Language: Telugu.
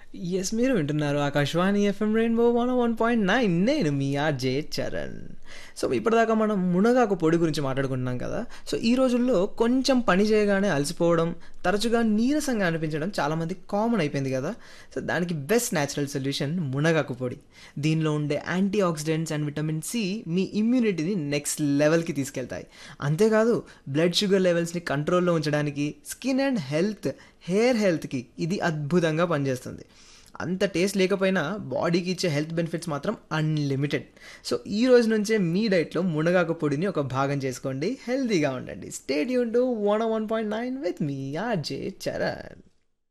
ఎస్ మీరు వింటున్నారు Akashvani FM rainbow one one point nine నేను మీ ఆర్జే చరణ్ సో ఇప్పటిదాకా మనం మునగాకు పొడి గురించి మాట్లాడుకుంటున్నాం కదా సో ఈ రోజుల్లో కొంచెం పని చేయగానే అలసిపోవడం తరచుగా నీరసంగా అనిపించడం చాలామంది కామన్ అయిపోయింది కదా సో దానికి బెస్ట్ న్యాచురల్ సొల్యూషన్ మునగాకు పొడి దీనిలో ఉండే antioxidants and vitamin C మీ ఇమ్యూనిటీని నెక్స్ట్ లెవెల్కి తీసుకెళ్తాయి అంతేకాదు బ్లడ్ షుగర్ లెవెల్స్ని కంట్రోల్లో ఉంచడానికి స్కిన్ అండ్ హెల్త్ హెయిర్ హెల్త్కి ఇది అద్భుతంగా పనిచేస్తుంది అంత టేస్ట్ లేకపోయినా బాడీకి ఇచ్చే హెల్త్ బెనిఫిట్స్ మాత్రం అన్లిమిటెడ్ సో ఈ రోజు నుంచే మీ డైట్లో మునగాకు పొడిని ఒక భాగం చేసుకోండి హెల్తీగా ఉండండి స్టేట్ యూన్ to one one point nine with మీ ఆర్జే చరణ్